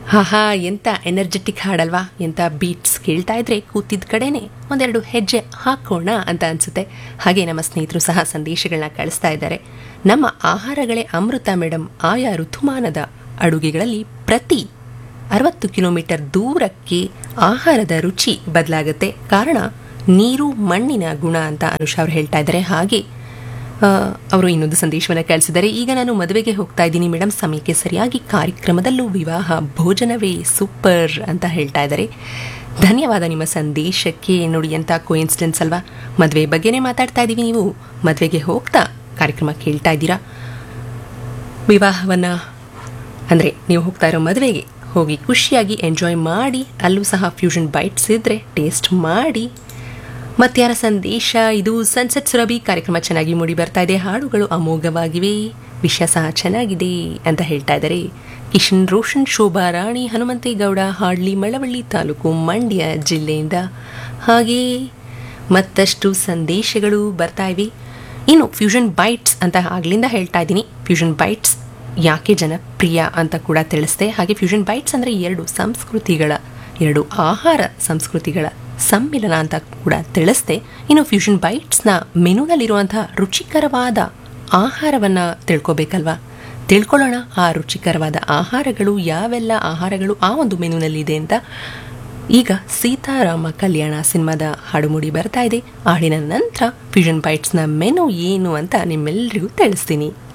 ಹಾ ಹಾ ಎಂತ ಎನರ್ಜೆಟಿಕ್ ಹಾಡಲ್ವಾ ಎಂತ ಬೀಟ್ಸ್ ಕೇಳ್ತಾ ಇದ್ರೆ ಕೂತಿದ್ದ ಕಡೆನೆ ಒಂದೆರಡು ಹೆಜ್ಜೆ ಹಾಕೋಣ ಅಂತ ಅನ್ಸುತ್ತೆ ಹಾಗೆ ನಮ್ಮ ಸ್ನೇಹಿತರು ಸಹ ಸಂದೇಶಗಳನ್ನ ಕಳಿಸ್ತಾ ಇದ್ದಾರೆ ನಮ್ಮ ಆಹಾರಗಳೇ ಅಮೃತ ಮೇಡಮ್ ಆಯಾ ಋತುಮಾನದ ಅಡುಗೆಗಳಲ್ಲಿ ಪ್ರತಿ ಅರವತ್ತು ಕಿಲೋಮೀಟರ್ ದೂರಕ್ಕೆ ಆಹಾರದ ರುಚಿ ಬದಲಾಗುತ್ತೆ ಕಾರಣ ನೀರು ಮಣ್ಣಿನ ಗುಣ ಅಂತ ಅನುಷ್ ಅವರು ಹೇಳ್ತಾ ಇದ್ದಾರೆ ಹಾಗೆ ಆ, ಅವರು ಇನ್ನೊಂದು ಸಂದೇಶವನ್ನು ಕಳಿಸಿದ್ದಾರೆ ಈಗ ನಾನು ಮದುವೆಗೆ ಹೋಗ್ತಾ ಇದ್ದೀನಿ ಮೇಡಮ್ ಸಮಯಕ್ಕೆ ಸರಿಯಾಗಿ ಕಾರ್ಯಕ್ರಮದಲ್ಲೂ ವಿವಾಹ ಭೋಜನವೇ ಸೂಪರ್ ಅಂತ ಹೇಳ್ತಾ ಇದ್ದಾರೆ ಧನ್ಯವಾದ ನಿಮ್ಮ ಸಂದೇಶಕ್ಕೆ ನೋಡಿ ಎಂಥ ಕೋಇನ್ಸಿಡೆನ್ಸ್ ಅಲ್ವಾ ಮದುವೆ ಬಗ್ಗೆನೇ ಮಾತಾಡ್ತಾ ಇದ್ದೀವಿ ನೀವು ಮದುವೆಗೆ ಹೋಗ್ತಾ ಕಾರ್ಯಕ್ರಮ ಕೇಳ್ತಾ ಇದ್ದೀರಾ ವಿವಾಹವನ್ನು ಅಂದರೆ ನೀವು ಹೋಗ್ತಾ ಇರೋ ಮದುವೆಗೆ ಹೋಗಿ ಖುಷಿಯಾಗಿ ಎಂಜಾಯ್ ಮಾಡಿ ಅಲ್ಲೂ ಸಹ ಫ್ಯೂಷನ್ ಬೈಟ್ಸ್ ಇದ್ದರೆ ಟೇಸ್ಟ್ ಮಾಡಿ ಮತ್ಯಾರ ಸಂದೇಶ ಇದು ಸನ್ಸೆಟ್ ಸುರಭಿ ಕಾರ್ಯಕ್ರಮ ಚೆನ್ನಾಗಿ ಮೂಡಿ ಬರ್ತಾ ಇದೆ ಹಾಡುಗಳು ಅಮೋಘವಾಗಿವೆ ವಿಷಯ ಸಹ ಚೆನ್ನಾಗಿದೆ ಅಂತ ಹೇಳ್ತಾ ಇದ್ದಾರೆ ಕಿಶನ್ ರೋಷನ್ ಶೋಭಾ ರಾಣಿ ಹನುಮಂತೇಗೌಡ ಹಾಡ್ಲಿ ಮಳವಳ್ಳಿ ತಾಲೂಕು ಮಂಡ್ಯ ಜಿಲ್ಲೆಯಿಂದ ಹಾಗೇ ಮತ್ತಷ್ಟು ಸಂದೇಶಗಳು ಬರ್ತಾ ಇವೆ ಇನ್ನು ಫ್ಯೂಷನ್ ಬೈಟ್ಸ್ ಅಂತ ಆಗ್ಲಿಂದ ಹೇಳ್ತಾ ಇದ್ದೀನಿ ಫ್ಯೂಷನ್ ಬೈಟ್ಸ್ ಯಾಕೆ ಜನಪ್ರಿಯ ಅಂತ ಕೂಡ ತಿಳಿಸ್ದೆ ಹಾಗೆ ಫ್ಯೂಷನ್ ಬೈಟ್ಸ್ ಅಂದರೆ ಎರಡು ಸಂಸ್ಕೃತಿಗಳ ಎರಡು ಆಹಾರ ಸಂಸ್ಕೃತಿಗಳ ಸಮ್ಮಿಲನ ಅಂತ ಕೂಡ ತಿಳಿಸ್ದೆ ಇನ್ನು ಫ್ಯೂಷನ್ ಬೈಟ್ಸ್ನ ಮೆನುನಲ್ಲಿರುವಂತಹ ರುಚಿಕರವಾದ ಆಹಾರವನ್ನು ತಿಳ್ಕೊಬೇಕಲ್ವಾ ತಿಳ್ಕೊಳ್ಳೋಣ ಆ ರುಚಿಕರವಾದ ಆಹಾರಗಳು ಯಾವೆಲ್ಲ ಆಹಾರಗಳು ಆ ಒಂದು ಮೆನುನಲ್ಲಿದೆ ಅಂತ ಈಗ ಸೀತಾರಾಮ ಕಲ್ಯಾಣ ಸಿನಿಮಾದ ಹಾಡು ಮೂಡಿ ಬರ್ತಾ ಇದೆ ಹಾಡಿನ ನಂತರ ಫ್ಯೂಷನ್ ಬೈಟ್ಸ್ನ ಮೆನು ಏನು ಅಂತ ನಿಮ್ಮೆಲ್ಲರಿಗೂ ತಿಳಿಸ್ತೀನಿ